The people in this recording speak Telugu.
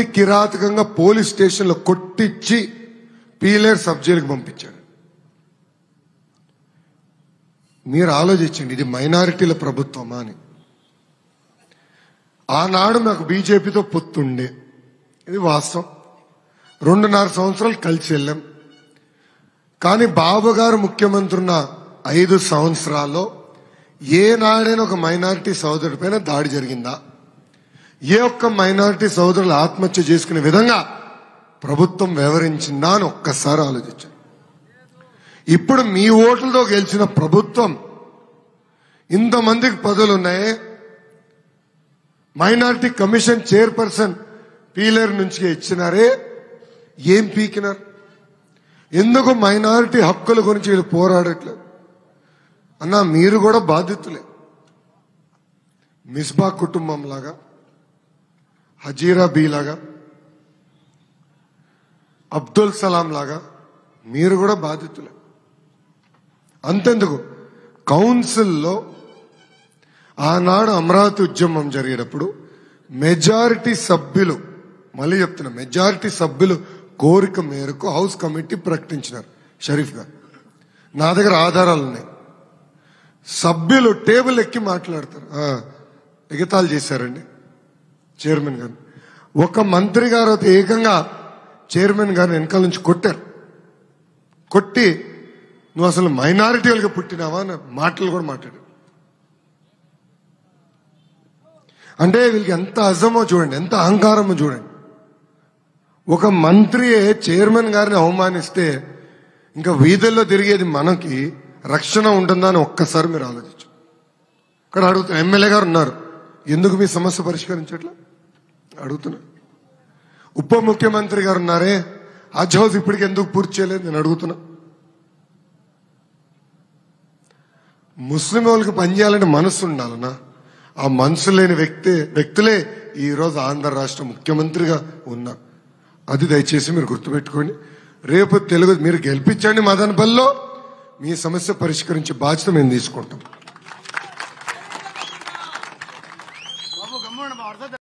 అతి కిరాతకంగా పోలీస్ స్టేషన్లో కొట్టించి పీలేర్ సబ్ జైలుకి పంపించాడు మీరు ఆలోచించండి ఇది మైనారిటీల ప్రభుత్వమా అని ఆనాడు నాకు బీజేపీతో పొత్తుండే ఇది వాస్తవం రెండున్నర సంవత్సరాలు కలిసి వెళ్ళాం కానీ బాబు గారు ముఖ్యమంత్రి ఉన్న ఐదు సంవత్సరాల్లో ఏనాడైనా ఒక మైనారిటీ సోదరుడి పైన దాడి జరిగిందా ఏ ఒక్క మైనారిటీ సోదరులు ఆత్మహత్య చేసుకునే విధంగా ప్రభుత్వం వ్యవహరించిందా అని ఒక్కసారి ఆలోచించాను ఇప్పుడు మీ ఓట్లతో గెలిచిన ప్రభుత్వం ఇంతమందికి పదవులు ఉన్నాయి మైనారిటీ కమిషన్ చైర్పర్సన్ పీలర్ నుంచి ఇచ్చినారే ఏం పీకినారు ఎందుకు మైనారిటీ హక్కుల గురించి వీళ్ళు పోరాడట్లేదు అన్నా మీరు కూడా బాధితులే మిస్బా కుటుంబం లాగా హజీరా బీ లాగా అబ్దుల్ సలాం లాగా మీరు కూడా బాధితులే అంతెందుకు కౌన్సిల్లో ఆనాడు అమరావతి ఉద్యమం జరిగేటప్పుడు మెజారిటీ సభ్యులు మళ్ళీ చెప్తున్నా మెజారిటీ సభ్యులు కోరిక మేరకు హౌస్ కమిటీ ప్రకటించినారు షరీఫ్ గారు నా దగ్గర ఆధారాలు ఉన్నాయి సభ్యులు టేబుల్ ఎక్కి మాట్లాడతారు ఆ, ఎగతాళి చేశారండి చైర్మన్ గారు ఒక మంత్రి గారు అయితే ఏకంగా చైర్మన్ గారిని వెనకాల నుంచి కొట్టారు కొట్టి నువ్వు అసలు మైనారిటీ వాళ్ళకి పుట్టినావా అని మాటలు కూడా మాట్లాడారు అంటే వీళ్ళకి ఎంత అజమో చూడండి ఎంత అహంకారమో చూడండి ఒక మంత్రి చైర్మన్ గారిని అవమానిస్తే ఇంకా వీధుల్లో తిరిగేది మనకి రక్షణ ఉంటుందా అని ఒక్కసారి మీరు ఆలోచించు ఇక్కడ అడుగుతున్నా ఎమ్మెల్యే గారు ఉన్నారు ఎందుకు మీ సమస్య పరిష్కరించట్లా అడుగుతున్నా ఉప ముఖ్యమంత్రి గారు ఉన్నారే హజ్ హౌస్ ఇప్పటికి ఎందుకు పూర్తి చేయలేదు నేను అడుగుతున్నా ముస్లిం వాళ్ళకి పనిచేయాలంటే మనసు ఉండాలనా ఆ మనసు లేని వ్యక్తి వ్యక్తులే ఈ రోజు ఆంధ్ర రాష్ట్ర ముఖ్యమంత్రిగా ఉన్నారు అది దయచేసి మీరు గుర్తుపెట్టుకోండి రేపు తెలుగు మీరు గెలిపించండి మదనపల్లిలో మీ సమస్య పరిష్కరించే బాధ్యత మేము తీసుకుంటాం